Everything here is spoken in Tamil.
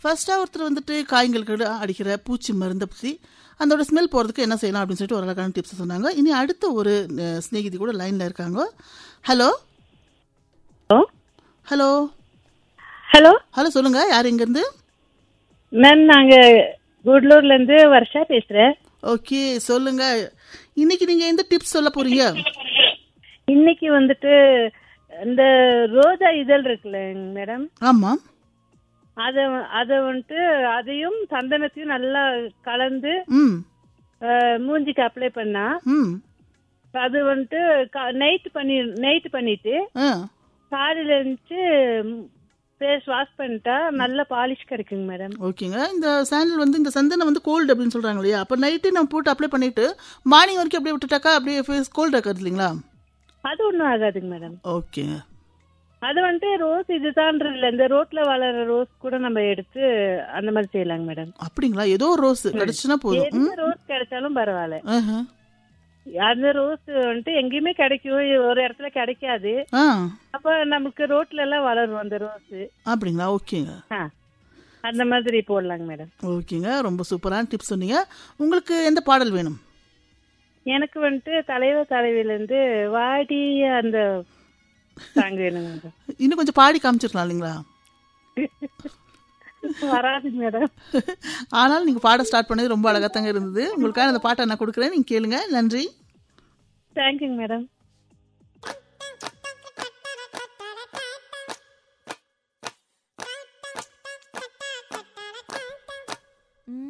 ஃபர்ஸ்ட்டாக ஒருத்தர் வந்துட்டு காய்களுக்கு அடிக்கிற பூச்சி மருந்தை பற்றி அதோட ஸ்மெல் போகிறதுக்கு என்ன செய்யலாம் அப்படின்னு சொல்லிட்டு ஒரு அழகான டிப்ஸ் சொன்னாங்க இனி அடுத்த ஒரு அஹ், சிநேகிதி கூட லைனில் இருக்காங்க hello hello hello hello hello சொல்லுங்கள் யார் இங்கேருந்து மேம் நாங்க குடலூர்ல இருந்து வருஷா பேசுறேன் ஓகே சொல்லுங்க இன்னைக்கு நீங்க எந்த டிப்ஸ் சொல்ல போறீங்க இன்னைக்கு வந்துட்டு இந்த ரோஜா இதழ் இருக்குல்ல மேடம் ஆமா அத அத வந்துட்டு அதையும் சந்தனத்தையும் நல்லா கலந்து ம் அஹ், மூஞ்சிக்கு அப்ளை பண்ணா ம் அது வந்துட்டு நைட் பண்ணி நைட் பண்ணிட்டு ஆ காலையில இருந்துச்சு ஃபேஸ் வாஷ் பண்ணிட்டா நல்ல பாலிஷ் கிடைக்குங்க மேடம் ஓகேங்க இந்த சாண்டில் வந்து இந்த சந்தனம் வந்து கோல்டு அப்படின்னு சொல்றாங்க இல்லையா அப்போ நைட்டு நம்ம போட்டு அப்ளை பண்ணிட்டு மார்னிங் வரைக்கும் அப்படியே விட்டுட்டாக்கா அப்படியே ஃபேஸ் கோல்டு இருக்காது இல்லைங்களா அது ஒன்றும் ஆகாதுங்க மேடம் ஓகேங்க அது வந்துட்டு ரோஸ் இதுதான்றது இல்ல இந்த ரோட்ல வளர்ற ரோஸ் கூட நம்ம எடுத்து அந்த மாதிரி செய்யலாங்க மேடம் அப்படிங்களா ஏதோ ஒரு ரோஸ் கிடைச்சுன்னா போதும் ம் எந்த ரோஸ் கிடைச்சாலும் பரவாயில்ல ஆஹா. அந்த ரோஸ் வந்துட்டு எங்கேயுமே கிடைக்கும் ஒரு இடத்துல கிடைக்காது ஆ அப்ப நமக்கு ரோட்ல எல்லாம் வளரும் அந்த ரோஸ் அப்படிங்களா ஓகேங்க அந்த மாதிரி போடலாங்க மேடம் ஓகேங்க ரொம்ப சூப்பரான டிப்ஸ் சொன்னீங்க உங்களுக்கு எந்த பாடல் வேணும் எனக்கு வந்துட்டு தலைவர் தலைவில இருந்து வாடி அந்த சாங் வேணுங்க மேடம் இன்னும் கொஞ்சம் பாடி காமிச்சிருக்கலாம் இல்லைங்களா வராதுங்க மேடம் ஆனாலும் நீங்கள் பாட ஸ்டார்ட் பண்ணது ரொம்ப அழகாக தாங்க இருந்தது உங்களுக்காக அந்த பாட்டை நான் கொடுக்குறேன் நீங்கள் கேளுங்க நன்றி தேங்க்யூங்க மேடம்